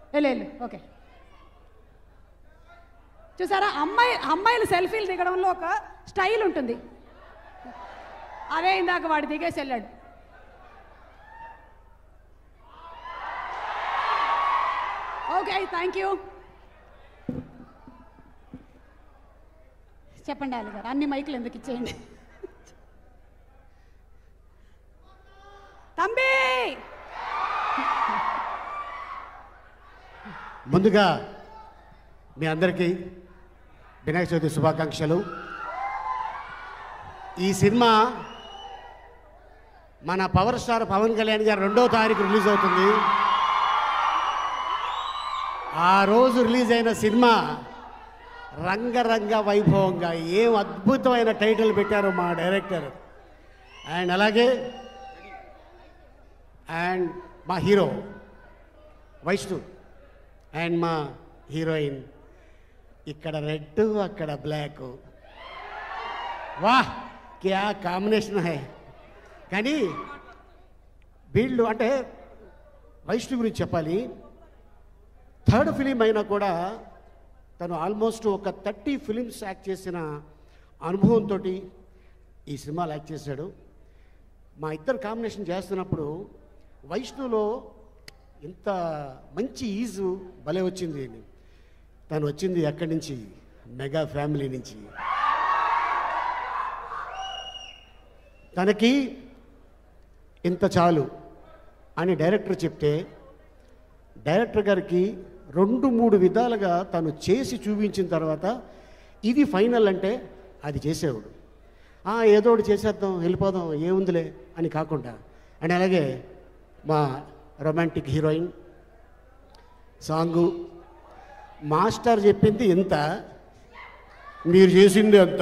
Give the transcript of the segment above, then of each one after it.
వెళ్ళు వెళ్ళు ఓకే చూసారా అమ్మాయి అమ్మాయిలు సెల్ఫీలు దిగడంలో ఒక స్టైల్ ఉంటుంది అదే ఇందాక వాడు దిగేసి వెళ్ళాడు ఓకే థ్యాంక్ యూ చెప్పండి అల్లి గారు అన్ని మైకులు ఎందుకు ఇచ్చేయండి తంబి ముందుగా మీ అందరికీ వినాయక చవితి శుభాకాంక్షలు ఈ సినిమా మన పవర్ స్టార్ పవన్ కళ్యాణ్ గారు రెండో తారీఖు రిలీజ్ అవుతుంది ఆ రోజు రిలీజ్ అయిన సినిమా రంగరంగ వైభవంగా ఏం అద్భుతమైన టైటిల్ పెట్టారో మా డైరెక్టర్ అండ్ అలాగే అండ్ మా హీరో వైష్ణు అండ్ మా హీరోయిన్ ఇక్కడ రెడ్ అక్కడ బ్లాక్ వాహ్ క్యా కాంబినేషన్ హై కానీ వీళ్ళు అంటే వైష్ణు గురించి చెప్పాలి థర్డ్ ఫిలిం అయినా కూడా తను ఆల్మోస్ట్ ఒక థర్టీ ఫిలిమ్స్ యాక్ట్ చేసిన అనుభవంతో ఈ సినిమాలు యాక్ట్ చేశాడు మా ఇద్దరు కాంబినేషన్ చేస్తున్నప్పుడు వైష్ణులో ఇంత మంచి ఈజు భలే వచ్చింది తను వచ్చింది ఎక్కడి నుంచి మెగా ఫ్యామిలీ నుంచి తనకి ఇంత చాలు అని డైరెక్టర్ చెప్తే డైరెక్టర్ గారికి రెండు మూడు విధాలుగా తను చేసి చూపించిన తర్వాత ఇది ఫైనల్ అంటే అది చేసేవాడు "ఆ, ఏదో ఒకటి చేసేద్దాం వెళ్ళిపోదాం ఏముందిలే అని కాకుండా అండ్ అలాగే మా రొమాంటిక్ హీరోయిన్ సాంగు మాస్టర్ చెప్పింది ఇంత మీరు చేసింది అంత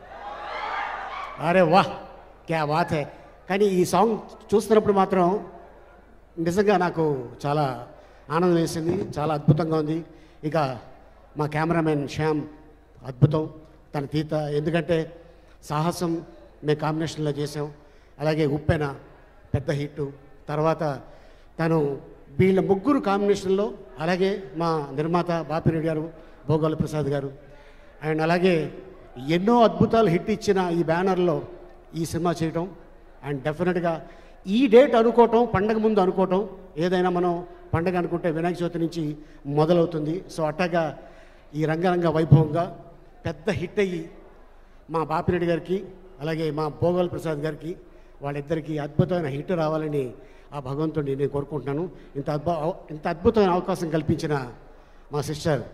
అరే వాహ్ క్యా బాత్ హై కానీ ఈ సాంగ్ చూస్తున్నప్పుడు మాత్రం నిజంగా నాకు చాలా ఆనందం వేసింది చాలా అద్భుతంగా ఉంది ఇక మా కెమెరామెన్ శ్యామ్ అద్భుతం తన తీత ఎందుకంటే సాహసం మేము కాంబినేషన్లో చేసాం అలాగే ఉప్పెన పెద్ద హిట్ తర్వాత తను వీళ్ళ ముగ్గురు కాంబినేషన్లో అలాగే మా నిర్మాత బాపిరెడ్డి గారు భోగాల ప్రసాద్ గారు అండ్ అలాగే ఎన్నో అద్భుతాలు హిట్ ఇచ్చిన ఈ బ్యానర్లో ఈ సినిమా చేయటం అండ్ డెఫినెట్గా ఈ డేట్ అనుకోవటం పండగ ముందు అనుకోవటం ఏదైనా మనం పండగ అనుకుంటే వినాయక చవితి నుంచి మొదలవుతుంది సో అట్టగా ఈ రంగరంగ వైభవంగా పెద్ద హిట్ అయ్యి మా బాపిరెడ్డి గారికి అలాగే మా భోగాల్ ప్రసాద్ గారికి వాళ్ళిద్దరికీ అద్భుతమైన హిట్ రావాలని ఆ భగవంతుడిని నేను కోరుకుంటున్నాను ఇంత అద్భు ఇంత అద్భుతమైన అవకాశం కల్పించిన మా సిస్టర్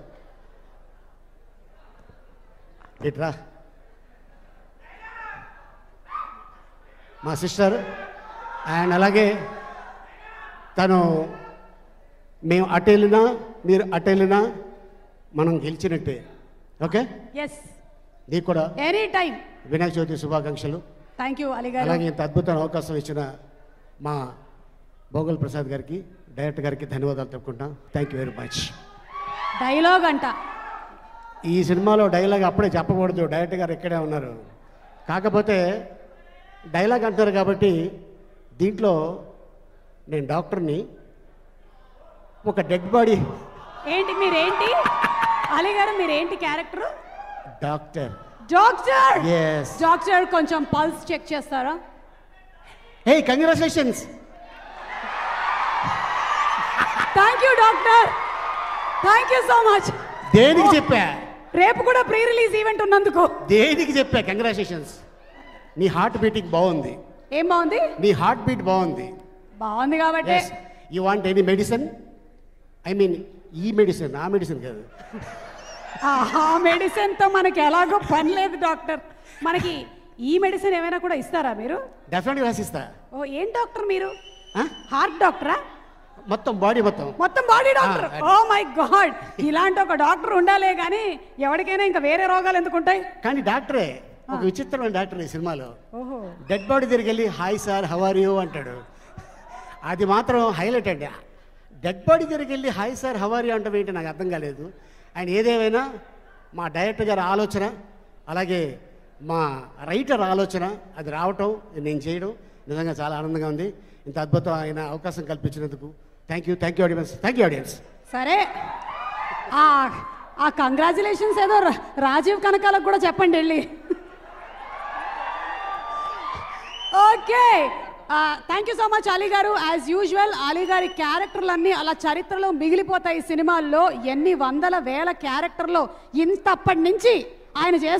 ఇట్రా మా సిస్టర్ అండ్ అలాగే తను మేము అటు వెళ్ళినా మీరు అటు వెళ్ళినా మనం గెలిచినట్టే ఓకే ఎస్ నీకు కూడా ఎనీ టైం వినాయక చవితి శుభాకాంక్షలు థ్యాంక్ యూ అలీ గారు అలాగే ఇంత అద్భుతమైన అవకాశం ఇచ్చిన మా భోగల్ ప్రసాద్ గారికి డైరెక్టర్ గారికి ధన్యవాదాలు చెప్పుకుంటాం thank you very much dialogue అంట ఈ సినిమాలో డైలాగ్ అప్పుడే చెప్పకూడదు డైరెక్టర్ గారు ఇక్కడే ఉన్నారు కాకపోతే డైలాగ్ అంటారు కాబట్టి దీంట్లో నేను డాక్టర్ని ఒక డెడ్ బాడీ ఏంటి మీరేంటి అలీ గారు మీరేంటి character doctor doctor yes doctor కొంచెం పల్స్ చెక్ చేస్తారా hey congratulations thank you doctor thank you so much దేనికి చెప్పా రేపు కూడా ప్రీ రిలీజ్ ఈవెంట్ ఉన్నందుకు దేనికి చెప్పా కంగ్రాచులేషన్స్ నీ హార్ట్ బీటింగ్ బాగుంది ఏం బాగుంది నీ హార్ట్ బీట్ బాగుంది బాగుంది కాబట్టి yes you want any medicine I mean ఈ మెడిసిన్ ఆ మెడిసిన్ కాదు ఆ మెడిసిన్ తో మనకి ఎలాగో పని లేదు డాక్టర్ మనకి ఈ మెడిసిన్ ఏమైనా కూడా ఇస్తారా మీరు డెఫినెట్గా రాసిస్తా ఓ ఏం డాక్టర్ మీరు ఆ? హార్ట్ డాక్టరా మొత్తం బాడీ మొత్తం మొత్తం బాడీ డాక్టర్ ఆ, ఓ మై గాడ్ ఇలాంటి ఒక డాక్టర్ ఉండాలే కానీ ఎవరికైనా ఇంకా వేరే రోగాలు ఎందుకు ఉంటాయి కానీ డాక్టరే ఒక విచిత్రమైన డాక్టర్ ఈ సినిమాలో ఓహో డెడ్ బాడీ దగ్గరికి వెళ్ళి హాయ్ సార్ హవర్ యూ అంటాడు అది మాత్రం హైలైట్ అండి డెడ్ బాడీ దగ్గరికి వెళ్ళి హాయ్ సార్ హవర్ యూ అంటే ఏంటి నాకు అర్థం కాలేదు ఆయన ఏదేమైనా మా డైరెక్టర్ గారి ఆలోచన అలాగే మా రైటర్ ఆలోచన అది రావటం నేను చేయడం నిజంగా చాలా ఆనందంగా ఉంది ఇంత అద్భుతమైన అవకాశం కల్పించినందుకు thank you thank you audience thank you audience సరే ఆ ఆ కంగ్రాచులేషన్స్ ఏదో రా- రాజీవ్ కనకాలకు కూడా చెప్పండి వెళ్ళి okay thank you so much Ali గారు యాజ్ యూజువల్ అలీ గారి క్యారెక్టర్లన్నీ అలా చరిత్రలో మిగిలిపోతాయి ఈ సినిమాల్లో ఎన్ని వందల వేల క్యారెక్టర్లో ఇంతప్పటి నుంచి ఆయన చేస్తున్న